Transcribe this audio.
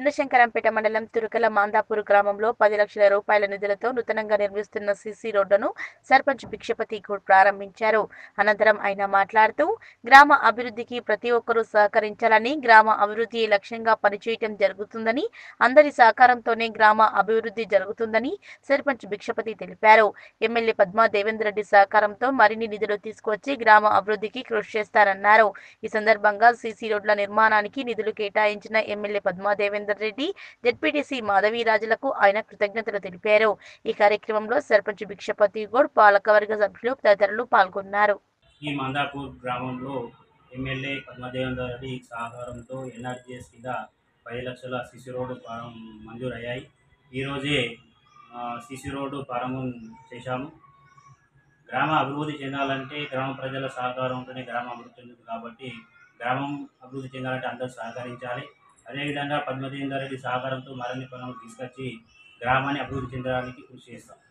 శివశంకరంపేట మండలం తురుకల మాందాపూర్ గ్రామంలో పది లక్షల రూపాయల నిధులతో నూతనంగా నిర్మిస్తున్న సీసీ రోడ్డును సర్పంచ్ భిక్షపతి గౌడ్ ప్రారంభించారు అనంతరం ఆయన మాట్లాడుతూ గ్రామ అభివృద్ధికి ప్రతి ఒక్కరూ సహకరించాలని గ్రామ అభివృద్ధి లక్ష్యంగా పనిచేయటం జరుగుతుందని అందరి సహకారంతోనే గ్రామ అభివృద్ధి జరుగుతుందని సర్పంచ్ భిక్షపతి తెలిపారు ఎమ్మెల్యే పద్మా దేవేందర్ రెడ్డి సహకారంతో మరిన్ని నిధులు తీసుకొచ్చి గ్రామ అభివృద్ధికి కృషి చేస్తారన్నారు ఈ సందర్భంగా సీసీ రోడ్ల నిర్మాణానికి నిధులు కేటాయించిన ఎమ్మెల్యే పద్మా దేవేందర్ రెడ్డి జెడ్పీటీసీ మాధవీరాజులకు ఆయన కృతజ్ఞతలు తెలిపారు ఈ కార్యక్రమంలో సర్పంచ్ భిక్షపతి గౌడ్ పాలకవర్గ సభ్యులు తదితరులు పాల్గొన్నారు ఈ మందాపూర్ గ్రామంలో ఎమ్మెల్యే పద్మదేవేందర్ రెడ్డి సహకారంతో ఎన్ఆర్జీఎస్ కింద పది లక్షల సిసి రోడ్డు ప్రారం మంజూరయ్యాయి ఈరోజే సిసి రోడ్డు ప్రారంభం చేశాము గ్రామ అభివృద్ధి చెందాలంటే గ్రామ ప్రజల సహకారం ఉంటేనే గ్రామం అభివృద్ధి చెందుతుంది కాబట్టి గ్రామం అభివృద్ధి చెందాలంటే అందరూ సహకరించాలి అదేవిధంగా పద్మదేవేందర్ రెడ్డి సహకారంతో మరిన్ని పనులు తీసుకొచ్చి గ్రామాన్ని అభివృద్ధి చెందడానికి కృషి చేస్తాం